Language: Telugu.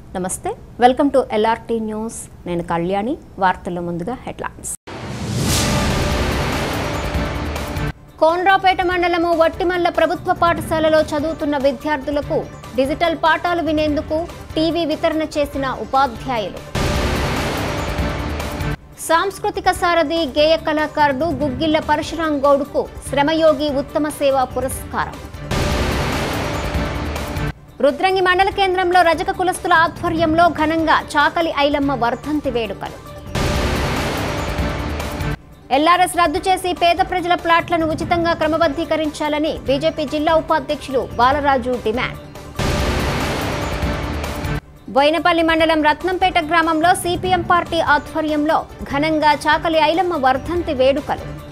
నమస్తే వెల్కమ్ టు ఎల్ఆర్టీ న్యూస్ నేను కళ్యాణి వార్తల్లో ముందుగా హెడ్లైన్స్ కోన్రాపేట మండలము వట్టిమల్ల ప్రభుత్వ పాఠశాలలో చదువుతున్న విద్యార్థులకు డిజిటల్ పాఠాలు వినేందుకు టీవీ వితరణ చేసిన ఉపాధ్యాయులు సాంస్కృతిక సారథి గేయ కళాకారుడు గుగ్గిళ్ల పరశురాం గౌడ్కు శ్రమయోగి ఉత్తమ సేవా పురస్కారం రుద్రంగి మండల కేంద్రంలో రజక కులస్తుల ఆధ్వర్యంలో ఘనంగా చాకలి ఐలమ్మ వర్ధంతి వేడుకలు ఎల్ఆర్ఎస్ రద్దు చేసి పేద ప్రజల ప్లాట్లను ఉచితంగా క్రమబద్ధీకరించాలని బీజేపీ జిల్లా ఉపాధ్యక్షులు బాలరాజు డిమాండ్ బోయినపల్లి మండలం రత్నంపేట గ్రామంలో సిపిఎం పార్టీ ఆధ్వర్యంలో ఘనంగా చాకలి ఐలమ్మ వర్ధంతి వేడుకలు